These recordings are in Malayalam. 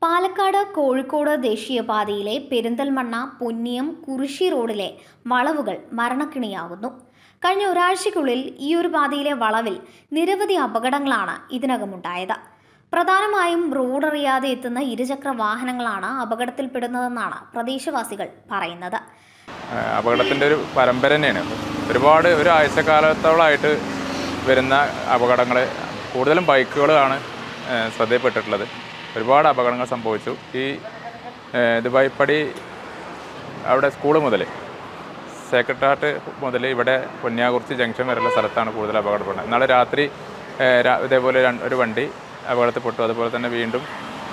പാലക്കാട് കോഴിക്കോട് ദേശീയപാതയിലെ പെരിന്തൽമണ്ണ പൊന്നിയം കുറിശി റോഡിലെ വളവുകൾ മരണക്കിണിയാകുന്നു കഴിഞ്ഞ ഒരാഴ്ചയ്ക്കുള്ളിൽ ഈ ഒരു പാതയിലെ വളവിൽ നിരവധി അപകടങ്ങളാണ് ഇതിനകമുണ്ടായത് പ്രധാനമായും റോഡ് അറിയാതെ എത്തുന്ന ഇരുചക്ര വാഹനങ്ങളാണ് അപകടത്തിൽപ്പെടുന്നതെന്നാണ് പ്രദേശവാസികൾ പറയുന്നത് അപകടത്തിൻ്റെ ഒരു പരമ്പര തന്നെയാണ് ഒരുപാട് ഒരു ആഴ്ചക്കാലത്തോളമായിട്ട് വരുന്ന അപകടങ്ങൾ കൂടുതലും ബൈക്കുകളാണ് ഏഹ്, ശ്രദ്ധയിൽപ്പെട്ടിട്ടുള്ളത് ഒരുപാട് അപകടങ്ങൾ സംഭവിച്ചു ഈ ഏഹ്, ദുബായ്പടി അവിടെ സ്കൂൾ മുതൽ സെക്രട്ടേറിയറ്റ് മുതൽ ഇവിടെ പൊന്നിയാകുറിച്ചി ജംഗ്ഷൻ വരെയുള്ള സ്ഥലത്താണ് കൂടുതൽ അപകടപ്പെടുന്നത് നാളെ രാത്രി ഏഹ്, രാ- ഇതേപോലെ രണ്ട്- ഒരു വണ്ടി അപകടത്തിൽപ്പെട്ടു അതുപോലെ തന്നെ വീണ്ടും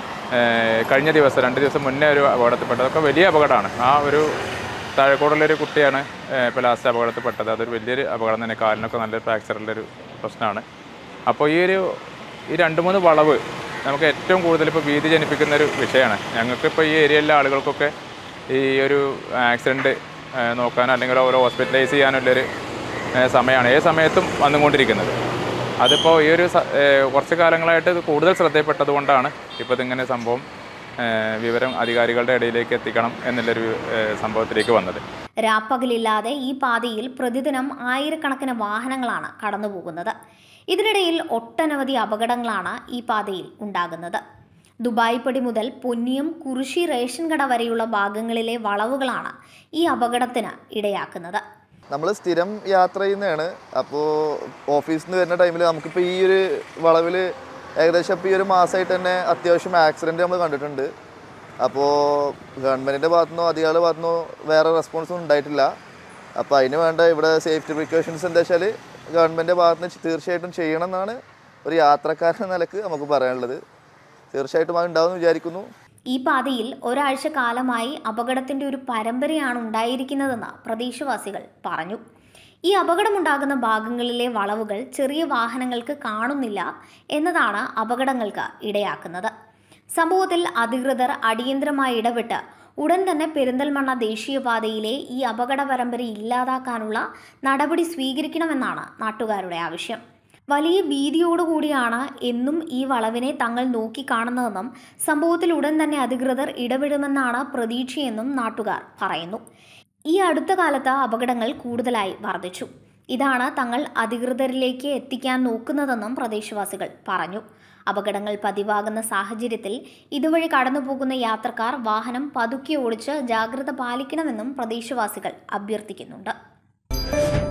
ഏഹ്, കഴിഞ്ഞ ദിവസം രണ്ട് ദിവസം മുന്നേ ഒരു അപകടത്തിൽപ്പെട്ടത് അതൊക്കെ വലിയ അപകടമാണ് ആ ഒരു താഴെക്കൂടുള്ളൊരു കുട്ടിയാണ് ഏഹ്, ഇപ്പോൾ ലാസ്റ്റ് അപകടത്തിൽപ്പെട്ടത് അതൊരു വലിയൊരു അപകടം തന്നെ കാലിനൊക്കെ നല്ലൊരു ഫ്രാക്ചറുള്ളൊരു പ്രശ്നമാണ് അപ്പോൾ ഈ ഒരു ഈ രണ്ട് മൂന്ന് വളവ് നമുക്ക് ഏറ്റവും കൂടുതൽ ഇപ്പോൾ ഭീതി ജനിപ്പിക്കുന്ന ഒരു വിഷയമാണ് ഞങ്ങൾക്കിപ്പോൾ ഈ ഏരിയയിലെ ആളുകൾക്കൊക്കെ ഈ ഒരു ആക്സിഡൻറ്റ് നോക്കാനോ അല്ലെങ്കിൽ ഓരോ ഹോസ്പിറ്റലൈസ് ചെയ്യാനുള്ളൊരു ഏഹ്, സമയമാണ് ഏത് സമയത്തും വന്നുകൊണ്ടിരിക്കുന്നത് അതിപ്പോൾ ഈ ഒരു സ- ഏഹ്, കുറച്ച് കാലങ്ങളായിട്ട് ഇത് കൂടുതൽ ശ്രദ്ധയിൽപ്പെട്ടത് കൊണ്ടാണ് ഇപ്പോൾ ഇതിങ്ങനെ സംഭവം ഏഹ്, വിവരം അധികാരികളുടെ ഇടയിലേക്ക് എത്തിക്കണം എന്നുള്ളൊരു ഏഹ്, സംഭവത്തിലേക്ക് വന്നത് രാപ്പകലില്ലാതെ ഈ പാതയിൽ പ്രതിദിനം ആയിരക്കണക്കിന് വാഹനങ്ങളാണ് കടന്നുപോകുന്നത് ഇതിനിടയിൽ ഒട്ടനവധി അപകടങ്ങളാണ് ഈ പാതയിൽ ഉണ്ടാകുന്നത് ദുബായ് പടി മുതൽ പൊന്നിയം കുറിശി റേഷൻ കട വരെയുള്ള ഭാഗങ്ങളിലെ വളവുകളാണ് ഈ അപകടത്തിന് ഇടയാക്കുന്നത് നമ്മൾ സ്ഥിരം യാത്ര ചെയ്യുന്നതാണ് അപ്പോൾ ഓഫീസിൽ നിന്ന് വരുന്ന ടൈമിൽ നമുക്കിപ്പോൾ ഈ ഒരു വളവിൽ ഏകദേശം ഇപ്പോൾ ഈ ഒരു മാസമായിട്ട് തന്നെ അത്യാവശ്യം ആക്സിഡൻറ്റ് നമ്മൾ കണ്ടിട്ടുണ്ട് അപ്പോൾ ഗവൺമെൻറ്റിൻ്റെ ഭാഗത്തുനിന്നോ അധികാരികളുടെ ഭാഗത്തുനിന്നോ വേറെ റെസ്പോൺസ് ഒന്നും ഉണ്ടായിട്ടില്ല അപ്പോൾ അതിന് വേണ്ട ഇവിടെ സേഫ്റ്റി പ്രിക്കോഷൻസ് എന്താ വെച്ചാൽ ഗവൺമെൻറ്റിൻ്റെ ഭാഗത്തുനിന്ന് തീർച്ചയായിട്ടും ചെയ്യണം എന്നാണ് ഒരു യാത്രക്കാരൻ എന്ന നിലക്ക് നമുക്ക് പറയാനുള്ളത് തീർച്ചയായിട്ടും അത് ഉണ്ടാവുമെന്ന് വിചാരിക്കുന്നു ഈ പാതയിൽ ഒരാഴ്ച കാലമായി അപകടത്തിന്റെ ഒരു പരമ്പരയാണ് ഉണ്ടായിരിക്കുന്നതെന്ന് പ്രദേശവാസികൾ പറഞ്ഞു ഈ അപകടമുണ്ടാകുന്ന ഭാഗങ്ങളിലെ വളവുകൾ ചെറിയ വാഹനങ്ങൾക്ക് കാണുന്നില്ല എന്നതാണ് അപകടങ്ങൾക്ക് ഇടയാക്കുന്നത് സംഭവത്തിൽ അധികൃതർ അടിയന്തരമായി ഇടപെട്ട് ഉടൻ തന്നെ പെരിന്തൽമണ്ണ ദേശീയപാതയിലെ ഈ അപകട പരമ്പര ഇല്ലാതാക്കാനുള്ള നടപടി സ്വീകരിക്കണമെന്നാണ് നാട്ടുകാരുടെ ആവശ്യം വലിയ ഭീതിയോടുകൂടിയാണ് എന്നും ഈ വളവിനെ തങ്ങൾ നോക്കിക്കാണുന്നതെന്നും സംഭവത്തിൽ ഉടൻ തന്നെ അധികൃതർ ഇടപെടുമെന്നാണ് പ്രതീക്ഷയെന്നും നാട്ടുകാർ പറയുന്നു ഈ അടുത്ത കാലത്ത് അപകടങ്ങൾ കൂടുതലായി വർദ്ധിച്ചു ഇതാണ് തങ്ങൾ അധികൃതരിലേക്ക് എത്തിക്കാൻ നോക്കുന്നതെന്നും പ്രദേശവാസികൾ പറഞ്ഞു അപകടങ്ങൾ പതിവാകുന്ന സാഹചര്യത്തിൽ ഇതുവഴി കടന്നുപോകുന്ന യാത്രക്കാർ വാഹനം പതുക്കെ ഓടിച്ച് ജാഗ്രത പാലിക്കണമെന്നും പ്രദേശവാസികൾ അഭ്യർത്ഥിക്കുന്നുണ്ട്